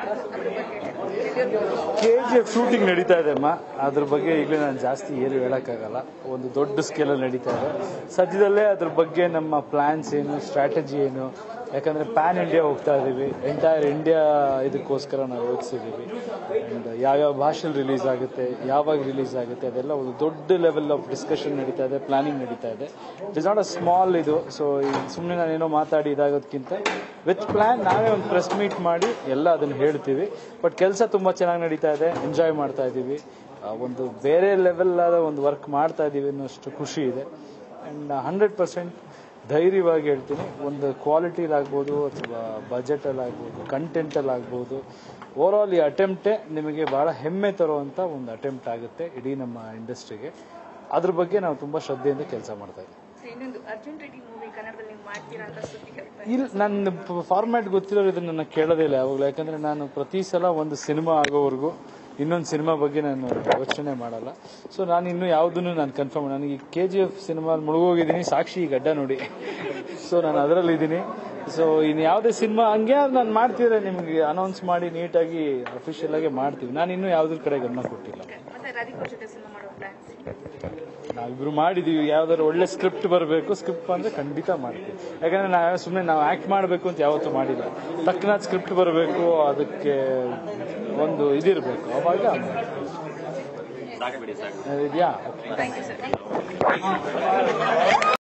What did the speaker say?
ಅದ್ರ ಬಗ್ಗೆ K G F shooting ನಡೀತಾ ಇದೆ ಅಮ್ಮ ಅದ್ರ ಬಗ್ಗೆ ಈಗಲೇ ನಾನು ಜಾಸ್ತಿ ಏನು ಹೇಳೋಕ್ಕಾಗಲ್ಲ ಒಂದು ದೊಡ್ಡ ಸ್ಕೇಲಲ್ಲಿ ನಡೀತಾ ಇದೆ ಸದ್ಯದಲ್ಲೇ ಅದ್ರ ಬಗ್ಗೆ ನಮ್ಮ ಪ್ಲಾನ್ಸ್ ಏನು ಸ್ಟ್ರಾಟಜಿ ಏನು ಯಾಕಂದರೆ ಪ್ಯಾನ್ ಇಂಡಿಯಾ ಹೋಗ್ತಾ ಇದ್ದೀವಿ ಎಂಟೈರ್ ಇಂಡಿಯಾ ಇದಕ್ಕೋಸ್ಕರ ನಾವು ಯೋಚಿಸಿದ್ದೀವಿ ಆ್ಯಂಡ್ ಯಾವ್ಯಾವ ಭಾಷೆಲಿ ರಿಲೀಸ್ ಆಗುತ್ತೆ ಯಾವಾಗ ರಿಲೀಸ್ ಆಗುತ್ತೆ ಅದೆಲ್ಲ ಒಂದು ದೊಡ್ಡ ಲೆವೆಲ್ ಆಫ್ ಡಿಸ್ಕಷನ್ ನಡೀತಾ ಇದೆ ಪ್ಲಾನಿಂಗ್ ನಡೀತಾ ಇದೆ it is not a small ಇದು ಸೊ ಸುಮ್ಮನೆ ನಾನೇನೋ ಮಾತಾಡಿ ಇದಾಗೋದಕ್ಕಿಂತ ವಿತ್ ಪ್ಲಾನ್ ನಾವೇ ಒಂದು ಪ್ರೆಸ್ ಮೀಟ್ ಮಾಡಿ ಎಲ್ಲ ಅದನ್ನು ಹೇಳ್ತೀವಿ ಬಟ್ ಕೆಲಸ ತುಂಬ ಚೆನ್ನಾಗಿ ನಡೀತಾ ಇದೆ ಎಂಜಾಯ್ ಮಾಡ್ತಾ ಇದ್ದೀವಿ ಆ, ಒಂದು ಬೇರೆ ಲೆವೆಲ್ ಆದ ಒಂದು ವರ್ಕ್ ಮಾಡ್ತಾ ಇದ್ದೀವಿ ಅನ್ನೋಷ್ಟು ಖುಷಿ ಇದೆ ಆ್ಯಂಡ್ ಹಂಡ್ರೆಡ್ ಪರ್ಸೆಂಟ್ ಧೈರ್ಯವಾಗಿ ಹೇಳ್ತೀನಿ ಒಂದು ಕ್ವಾಲಿಟಿಲಾಗ್ಬೋದು ಅಥವಾ ಬಜೆಟಲ್ಲಾಗ್ಬೋದು ಕಂಟೆಂಟಲ್ಲಾಗ್ಬೋದು ಓವರ್ ಆಲ್ ಈ ಅಟೆಂಪ್ಟೇ ನಿಮಗೆ ಬಹಳ ಹೆಮ್ಮೆ ತರುವಂಥ ಒಂದು ಅಟೆಂಪ್ಟ್ ಆಗುತ್ತೆ ಇಡೀ ನಮ್ಮ ಇಂಡಸ್ಟ್ರಿಗೆ ಅದ್ರ ಬಗ್ಗೆ ನಾವು ತುಂಬ ಶ್ರದ್ಧೆಯಿಂದ ಕೆಲಸ ಮಾಡ್ತಾ ಇದ್ದೀವಿ ಸೊ ಇನ್ನೊಂದು ಅರ್ಜುನ್ ರೆಡ್ಡಿ ಮೂವಿ ಕನ್ನಡದಲ್ಲಿ ನೀವು ಮಾಡ್ತೀರಾ ಅಂತ ಸುದ್ದಿ ಕೇಳ್ತಾ ಇಲ್ಲ ನನ್ನ ಫಾರ್ಮ್ಯಾಟ್ ಗೊತ್ತಿರೋರು ಇದನ್ನ ನನ್ನ ಕೇಳೋದೇ ಇಲ್ಲ ಯಾವಾಗಲೂ ಯಾಕಂದ್ರೆ ನಾನು ಪ್ರತಿ ಸಲ ಒಂದು ಸಿನಿಮಾ ಆಗೋವರೆಗೂ ಇನ್ನೊಂದು ಸಿನಿಮಾ ಬಗ್ಗೆ ನಾನು ಯೋಚನೆ ಮಾಡಲ್ಲ ಸೊ ನಾನು ಇನ್ನೂ ಯಾವುದನ್ನು ನಾನು ಕನ್ಫರ್ಮ್ ನನಗೆ ಕೆ ಜಿ ಎಫ್ ಸಿನಿಮಾ ಮುಳುಗೋಗಿದ್ದೀನಿ ಸಾಕ್ಷಿ ಈ ಗಡ್ಡ ನೋಡಿ ಸೊ ನಾನು ಅದರಲ್ಲಿದ್ದೀನಿ ಸೊ ಇನ್ನು ಯಾವುದೇ ಸಿನಿಮಾ ಹಂಗೆ ನಾನು ಮಾಡ್ತಿದ್ರೆ ನಿಮಗೆ ಅನೌನ್ಸ್ ಮಾಡಿ ನೀಟಾಗಿ ಅಫಿಷಿಯಲ್ ಆಗಿ ಮಾಡ್ತೀವಿ ನಾನು ಇನ್ನೂ ಯಾವುದ್ರ ಕಡೆ ಗಮನ ಕೊಟ್ಟಿಲ್ಲ ಮತ್ತೆ ರಾಧಿಕಾ ಜೊತೆ ಸಿನಿಮಾ ಮಾಡೋ ಪ್ಲಾನ್ಸ್ ನಾವಿಬ್ರು ಮಾಡಿದೀವಿ ಯಾವ್ದಾದ್ರು ಒಳ್ಳೆ ಸ್ಕ್ರಿಪ್ಟ್ ಬರಬೇಕು ಸ್ಕ್ರಿಪ್ಟ್ ಬಂದ್ರೆ ಖಂಡಿತ ಮಾಡ್ತೀವಿ ಯಾಕಂದ್ರೆ ನಾವು ಸುಮ್ಮನೆ ನಾವು ಆಕ್ಟ್ ಮಾಡಬೇಕು ಅಂತ ಯಾವತ್ತೂ ಮಾಡಿಲ್ಲ ತಕ್ಕನಾದ ಸ್ಕ್ರಿಪ್ಟ್ ಬರಬೇಕು ಅದಕ್ಕೆ ಒಂದು ಇದಿರಬೇಕು ಅವಾಗ ಇದೆಯಾ ಥ್ಯಾಂಕ್ ಯು ಸರ್